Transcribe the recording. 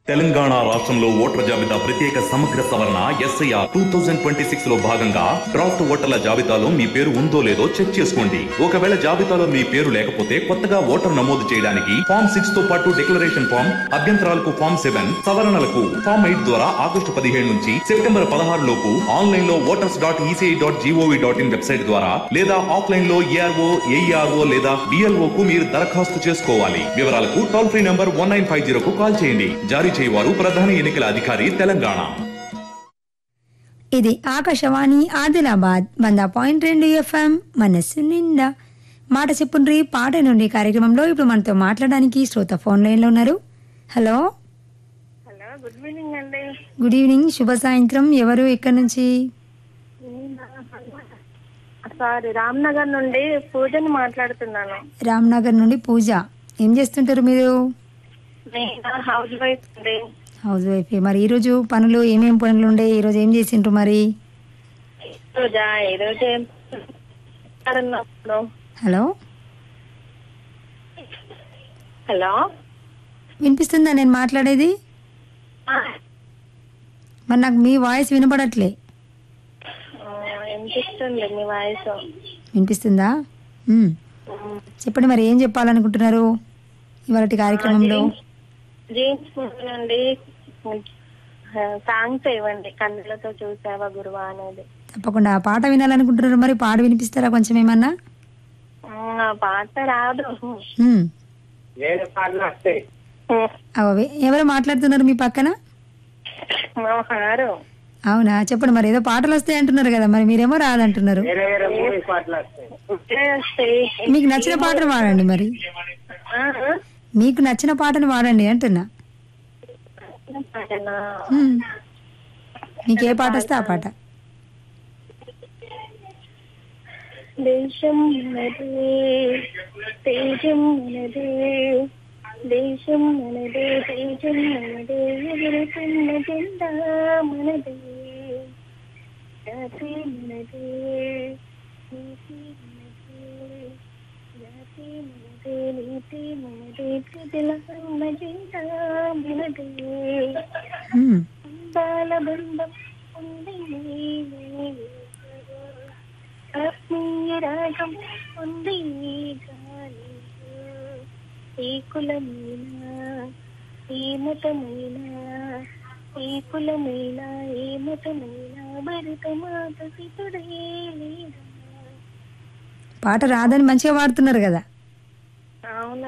తెలంగాణ రాష్ట్రంలో ఓటర్ల జాబితా ప్రత్యేక సమగ్ర సవరణ SIR two thousand twenty six లో భాగంగా డ్రాఫ్ట్ ఓటర్ల జాబితాలో మీ పేరు ఉందో లేదో చెక్ చేసుకోండి ఒకవేళ జాబితాలో మీ పేరు లేకపోతే కొత్తగా ఓటర్ నమోదు చేయడానికి ఫామ్ సిక్స్ తో పాటు డిక్లరేషన్ ఫామ్ అభ్యంతరాలకు ఫామ్ సెవెన్ సవరణలకు ఫామ్ ఎయిట్ ద్వారా ఆగస్టు పదిహేడు నుంచి సెప్టెంబర్ పదహారు లోపు ఆన్లైన్ లో voters dot ECI dot GOV dot in website ద్వారా లేదా ఆఫ్లైన్ లో ఏఆర్ఓ ఏఈఆర్ఓ లేదా బిఎల్ఓ కు మీరు దరఖాస్తు చేసుకోవాలి వివరాలకు toll free number one nine five zero కు కాల్ చేయండి జారీ చేయవారు ప్రధాన ఎన్నికల అధికారి తెలంగాణ ఇది ఆకాశవాణి ఆదిలాబాద్ వంద పాయింట్ రెండు ఎఫ్ఎం మనస్సు నిండా మాట చెప్పుండ్రి పాట నుండి కార్యక్రమంలో ఇప్పుడు మనతో మాట్లాడడానికి శ్రోత ఫోన్ లైన్లో ఉన్నారు హలో హలో గుడ్ ఈవినింగ్ అండి గుడ్ ఈవినింగ్ శుభ సాయంత్రం ఎవరు ఎక్కడి నుంచి సారీ రామ్నగర్ నుండి పూజని మాట్లాడుతున్నాను రామ్నగర్ నుండి పూజ ఏం చేస్తుంటారు మీరు నేను హౌస్ వైఫ్ అండి హౌస్ వైఫ్ మరి ఈరోజు పనులు ఏమేం పనులు ఉండే ఈరోజు ఏం చేసిండ్రు మరి రోజా ఈరోజు ఏం మాట్లాడుతున్నప్పుడు హలో హలో వినిపిస్తుందా నేను మాట్లాడేది ఆ, మరి నాకు మీ వాయిస్ వినపడట్లే ఆ, వినిపిస్తుంది మీ వాయిస్ వినిపిస్తుందా మ్మ్. చెప్పండి మరి ఏం చెప్పాలనుకుంటున్నారు ఇవాళ కార్యక్రమంలో జీన్స్ మూవీ అండి సాంగ్స్ ఇవ్వండి కన్నులతో చూసావా గురువా అనేది తప్పకుండా ఆ పాట వినాలనుకుంటున్నారు మరి పాట వినిపిస్తారా కొంచెం ఏమన్నా ఆ, పాట రాదు మ్మ్. వేరే పాటలు వస్తాయి అవే ఎవరు మాట్లాడుతున్నారు మీ పక్కన మా వారు అవునా చెప్పండి మరి ఏదో పాటలు వస్తాయి అంటున్నారు కదా మరి మీరేమో రాదంటున్నారు వేరే వేరే మూవీ పాటలు వస్తాయి ఇప్పుడే వస్తాయి మీకు నచ్చిన పాటను వాడండి మరి ఆ, ఆ. మీకు నచ్చిన పాటను వాడండి అంటున్నా పాటనా? మ్మ్. మీకు ఏ పాట వస్తే ఆ పాట దేశం మనదే తేజం మనదే దేశం మనదే తేజం మనదే ఎగురుతున్న జెండా మనదే జాతి మనదే నీతి మనదే జాతి మనదే నీతి మనదే ప్రజల అన్న జెండా మనదే మ్మ్. అందాల బంధం ఉంది నీవే. ఆత్మీయ రాగం ఉంది ఈ గాలిలో. ఈ కులమైన ఈ మతమైన ఈ కులమైన ఈ మతమైన భరత మాత సితుడే లేదా పాట రాదని మంచిగా వాడుతున్నారు కదా అవునా